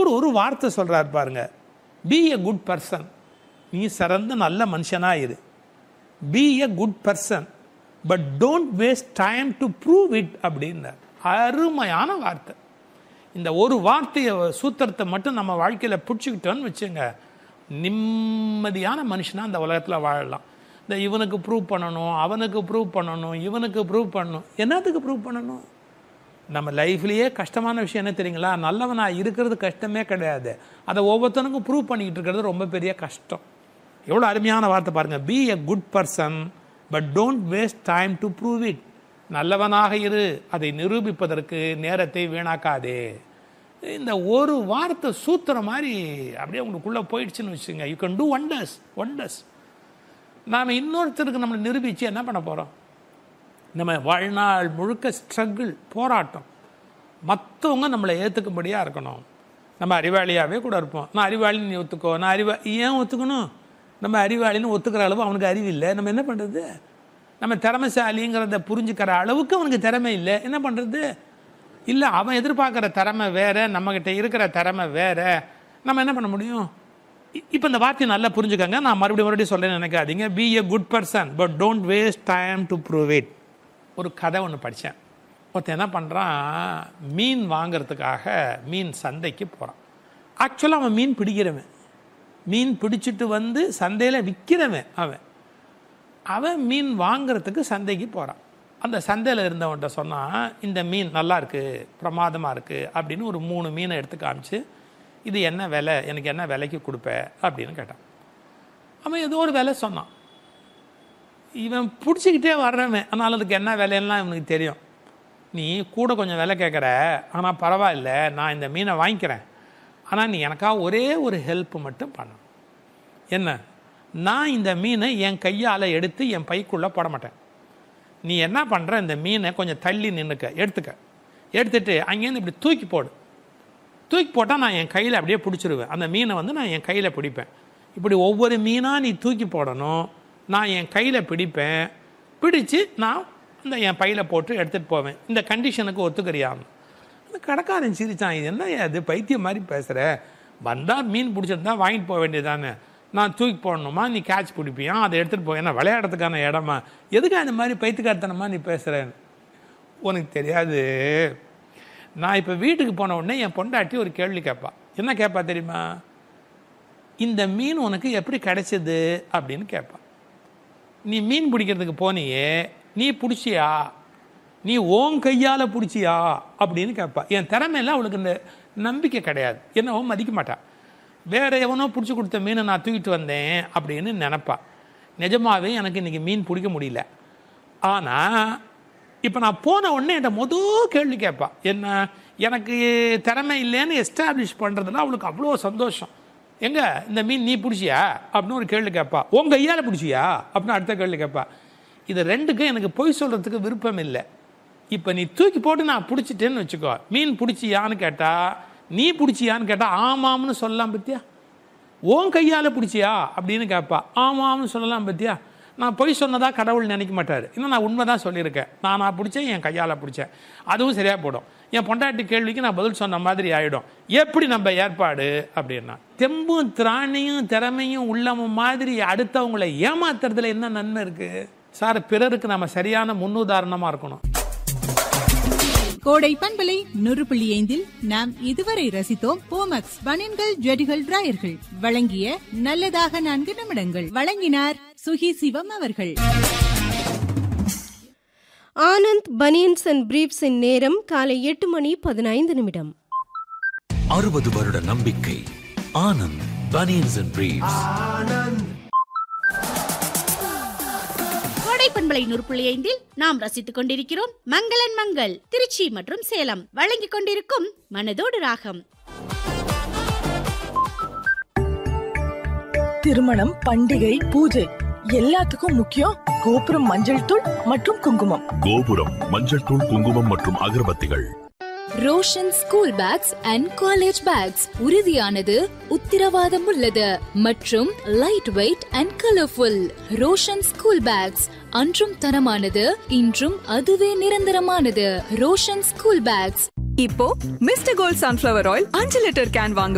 ஒரு ஒரு வார்த்தை சொல்கிறார் பாருங்க பி எ குட் பர்சன் நீ சிறந்த நல்ல மனுஷனா இரு be a good person but don't waste time to prove it அப்படின்னார் அருமையான வார்த்தை இந்த ஒரு வார்த்தையை சூத்திரத்தை மட்டும் நம்ம வாழ்க்கையில் பிடிச்சிக்கிட்டோன்னு வச்சுங்க நிம்மதியான மனுஷனாக அந்த உலகத்தில் வாழலாம் இந்த இவனுக்கு ப்ரூவ் பண்ணணும் அவனுக்கு ப்ரூவ் பண்ணணும் இவனுக்கு ப்ரூவ் பண்ணணும் என்னத்துக்கு ப்ரூவ் பண்ணணும் நம்ம லைஃப்லேயே கஷ்டமான விஷயம் என்ன தெரியுங்களா நல்லவனாக இருக்கிறது கஷ்டமே கிடையாது அதை ஒவ்வொருத்தனுக்கும் ப்ரூவ் பண்ணிக்கிட்டு இருக்கிறது ரொம்ப பெரிய கஷ்டம் எவ்வளோ அருமையான வார்த்தை பாருங்கள் be a good person but don't waste time to prove it நல்லவனாக இரு அதை நிரூபிப்பதற்கு நேரத்தை வீணாக்காதே இந்த ஒரு வார்த்தை சூத்திரம் மாதிரி அப்படியே உங்களுக்குள்ளே போயிடுச்சுன்னு வச்சுங்க you can do wonders wonders நாம் இன்னொருத்தருக்கு நம்மளை நிரூபித்து என்ன பண்ண போகிறோம் நம்ம வாழ்நாள் முழுக்க ஸ்ட்ரகிள் போராட்டம் மற்றவங்க நம்மளை ஏற்றுக்கும்படியாக இருக்கணும் நம்ம அறிவாளியாகவே கூட இருப்போம் நான் அறிவாளின்னு நீ ஒத்துக்கோ நான் அறிவா ஏன் ஒத்துக்கணும் நம்ம அறிவாளின்னு ஒத்துக்கிற அளவு அவனுக்கு அறிவு இல்லை நம்ம என்ன பண்ணுறது நம்ம திறமைசாலிங்கிறத புரிஞ்சுக்கிற அளவுக்கு அவனுக்கு திறமை இல்லை என்ன பண்ணுறது இல்லை அவன் எதிர்பார்க்குற திறமை வேற நம்மக்கிட்ட இருக்கிற திறமை வேற நம்ம என்ன பண்ண முடியும் இப்போ இந்த வார்த்தையை நல்லா புரிஞ்சுக்கங்க நான் மறுபடியும் மறுபடியும் சொல்ல நினைக்காதீங்க be a good person but don't waste time to prove it ஒரு கதை ஒன்று படித்தேன் ஒருத்தன் என்ன பண்ணுறான் மீன் வாங்கிறதுக்காக மீன் சந்தைக்கு போகிறான் ஆக்சுவலாக அவன் மீன் பிடிக்கிறவன் மீன் பிடிச்சிட்டு வந்து சந்தையில் விற்கிறவன் அவன் அவன் மீன் வாங்குறதுக்கு சந்தைக்கு போகிறான் அந்த சந்தையில் இருந்தவன்கிட்ட சொன்னான் இந்த மீன் நல்லா இருக்கு பிரமாதமாக இருக்குது அப்படின்னு ஒரு மூணு மீனை எடுத்து காமிச்சு இது என்ன விலை எனக்கு என்ன விலைக்கு கொடுப்ப அப்படின்னு கேட்டான் அவன் ஏதோ ஒரு விலை சொன்னான் இவன் பிடிச்சிக்கிட்டே வர்றவன் ஆனால் அதுக்கு என்ன விலையெல்லாம் இவனுக்கு தெரியும் நீ கூட கொஞ்சம் விலை கேட்குற ஆனால் பரவாயில்ல நான் இந்த மீனை வாங்கிக்கிறேன் ஆனால் நீ எனக்காக ஒரே ஒரு ஹெல்ப் மட்டும் பண்ணணும் என்ன நான் இந்த மீனை என் கையால் எடுத்து என் பைக்குள்ளே போட மாட்டேன் நீ என்ன பண்ணுற இந்த மீனை கொஞ்சம் தள்ளி நின்றுக்க எடுத்துக்க எடுத்துட்டு அங்கேருந்து இப்படி தூக்கி போடு தூக்கி போட்டால் நான் என் கையில் அப்படியே பிடிச்சிருவேன் அந்த மீனை வந்து நான் என் கையில் பிடிப்பேன் இப்படி ஒவ்வொரு மீனாக நீ தூக்கி போடணும் நான் என் கையில் பிடிப்பேன் பிடிச்சு நான் இந்த என் பையில் போட்டு எடுத்துகிட்டு போவேன் இந்த கண்டிஷனுக்கு ஒத்துக்கிறியாம் அந்த கடைக்காரன் சிரிச்சான் இது என்ன அது பைத்தியம் மாதிரி பேசுகிற வந்தால் மீன் பிடிச்சிருந்தா வாங்கிட்டு போக வேண்டியதானே நான் தூக்கி போடணுமா நீ கேட்ச் பிடிப்பியா அதை எடுத்துகிட்டு போய் என்ன விளையாடுறதுக்கான இடமா எதுக்கு அந்த மாதிரி பைத்துக்காரத்தனமா நீ பேசுகிறேன் உனக்கு தெரியாது நான் இப்போ வீட்டுக்கு போன உடனே என் பொண்டாட்டி ஒரு கேள்வி கேட்பா என்ன கேட்பா தெரியுமா இந்த மீன் உனக்கு எப்படி கிடைச்சது அப்படின்னு கேட்பா நீ மீன் பிடிக்கிறதுக்கு போனியே நீ பிடிச்சியா நீ ஓன் கையால் பிடிச்சியா அப்படின்னு கேட்பா என் திறமையெல்லாம் அவளுக்கு இந்த நம்பிக்கை கிடையாது என்னவோ மதிக்க மாட்டா வேற எவனோ பிடிச்சி கொடுத்த மீனை நான் தூக்கிட்டு வந்தேன் அப்படின்னு நினப்பா நிஜமாவே எனக்கு இன்றைக்கி மீன் பிடிக்க முடியல ஆனால் இப்போ நான் போன உடனே என்கிட்ட மொதல் கேள்வி கேட்பா என்ன எனக்கு திறமை இல்லைன்னு எஸ்டாப்ளிஷ் பண்ணுறதுல அவளுக்கு அவ்வளோ சந்தோஷம் எங்க இந்த மீன் நீ பிடிச்சியா அப்படின்னு ஒரு கேள்வி கேட்பா உங்க கையால் பிடிச்சியா அப்படின்னு அடுத்த கேள்வி கேட்பா இது ரெண்டுக்கும் எனக்கு பொய் சொல்கிறதுக்கு விருப்பம் இல்லை இப்போ நீ தூக்கி போட்டு நான் பிடிச்சிட்டேன்னு வச்சுக்கோ மீன் பிடிச்சியான்னு கேட்டா நீ பிடிச்சியான்னு கேட்டா ஆமாம்னு சொல்லலாம் பத்தியா உன் கையால் பிடிச்சியா அப்படின்னு கேட்பா ஆமாம்னு சொல்லலாம் பத்தியா நான் பொய் சொன்னதா கடவுள் நினைக்க மாட்டார் இன்னும் நான் உண்மை தான் சொல்லியிருக்கேன் நான் நான் பிடிச்சேன் என் கையால் பிடிச்சேன் அதுவும் சரியாக போடும் என் பொண்டாட்டி கேள்விக்கு நான் பதில் சொன்ன மாதிரி ஆகிடும் எப்படி நம்ம ஏற்பாடு அப்படின்னா தெம்பும் திராணியும் திறமையும் உள்ளமும் மாதிரி அடுத்தவங்களை ஏமாத்துறதுல என்ன நன்மை இருக்குது சார் பிறருக்கு நம்ம சரியான முன்னுதாரணமாக இருக்கணும் கோடை பண்பலை நூறு புள்ளி ஐந்தில் நாம் இதுவரை ரசித்தோம் போமக்ஸ் பனியன்கள் ஜெடிகள் டிராயர்கள் வழங்கிய நல்லதாக நான்கு நிமிடங்கள் வழங்கினார் சுகி சிவம் அவர்கள் ஆனந்த் பனியன்ஸ் அண்ட் பிரீப்ஸின் நேரம் காலை எட்டு மணி பதினைந்து நிமிடம் அறுபது வருட நம்பிக்கை ஆனந்த் பனியன்ஸ் அண்ட் பிரீவ்ஸ் கோடை பண்பலை நூறு புள்ளி ஐந்தில் நாம் ரசித்துக் கொண்டிருக்கிறோம் மங்களன் மங்கள் திருச்சி மற்றும் சேலம் வழங்கிக் கொண்டிருக்கும் மனதோடு ராகம் திருமணம் பண்டிகை பூஜை எல்லாத்துக்கும் முக்கியம் கோபுரம் மஞ்சள் தூள் மற்றும் குங்குமம் கோபுரம் மஞ்சள் தூள் குங்குமம் மற்றும் அகர்பத்திகள் Roshan school bags and college bags உறுதியானது உத்திரவாதம் உள்ளது மற்றும் light weight and colourful Roshan school bags அன்றும் தரமானது இன்றும் அதுவே நிரந்தரமானது ரோஷன் ஸ்கூல் பேக்ஸ் இப்போ மிஸ்டர் கோல்ட் சன்ஃபிளவர் ஆயில் அஞ்சு லிட்டர் கேன் வாங்க